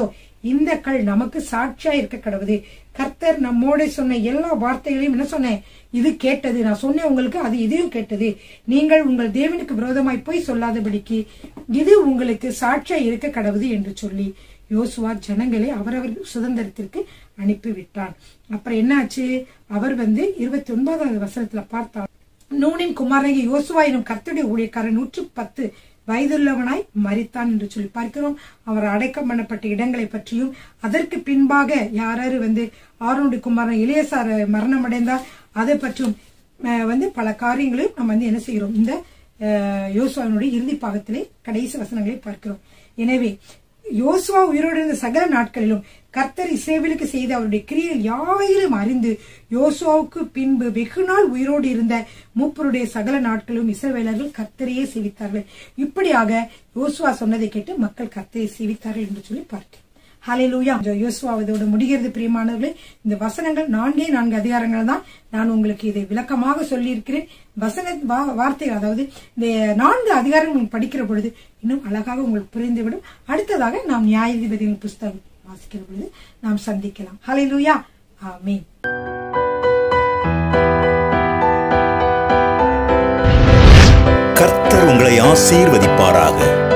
இந்த கல் நமக்கு சாட்சியா இருக்க கடவுது கர்த்தர் நம்மோட சொன்ன எல்லா வார்த்தைகளையும் என்ன சொன்னேன் இது கேட்டது நான் சொன்னேன் உங்களுக்கு அது இதையும் கேட்டது நீங்கள் உங்கள் தேவனுக்கு விரோதமாய் போய் சொல்லாதபடிக்கு இது உங்களுக்கு சாட்சியா இருக்க கடவுது என்று சொல்லி யோசுவா ஜனங்களை அவரவர் சுதந்திரத்திற்கு அனுப்பிவிட்டான் அப்புறம் என்னாச்சு அவர் வந்து இருபத்தி ஒன்பதாவது வசனத்துல பார்த்தார் நூனின் குமாரனாகிய யோசுவா எனும் கர்த்தருடைய ஊழியக்காரன் நூற்று பத்து வயதுள்ளவனாய் மரித்தான் என்று சொல்லி பார்க்கிறோம் அவர் அடக்கம் பண்ணப்பட்ட இடங்களை பற்றியும் அதற்கு பின்பாக யாராரு வந்து ஆரோனுடைய குமாரன் இளையசார மரணம் அடைந்தார் அதை பற்றியும் அஹ், வந்து பல காரியங்களையும் நம்ம வந்து என்ன செய்கிறோம் இந்த அஹ், யோசுவாவினுடைய இறுதி பாகத்திலே கடைசி வசனங்களை பார்க்கிறோம் எனவே யோசுவா உயிரோடு இருந்த சகல நாட்களிலும் கர்த்தர் இஸ்ரேவேலுக்கு செய்த அவருடைய கிரியைகள் யாவையிலும் அறிந்து யோசுவாவுக்கு பின்பு வெகு நாள் உயிரோடு இருந்த மூப்பருடைய சகல நாட்களிலும் இஸ்ரவேலர்கள் கர்த்தரையே சேவித்தார்கள் இப்படியாக யோசுவா சொன்னதை கேட்டு மக்கள் கர்த்தரை சேவித்தார்கள் என்று சொல்லி பார்க்கிறோம் ஹalleluya யோசுவா இதோட முடிகிறது பிரியமானவர்களே இந்த வசனங்கள் நான்கே நான்கு அதிகாரங்கள் தான் நான் உங்களுக்கு இதை விளக்கமாக சொல்லியிருக்கிறேன் வசன வா- வார்த்தைகள் அதாவது இந்த நான்கு அதிகாரங்கள் நீங்கள் படிக்கிற பொழுது இன்னும் அழகாக உங்களுக்கு புரிந்துவிடும் அடுத்ததாக நாம் நியாயாதிபதியின் புஸ்தகம் வாசிக்கிற பொழுது நாம் சந்திக்கலாம் ஹalleluya ஆமென் கர்த்தர் உங்களை ஆசீர்வதிப்பாராக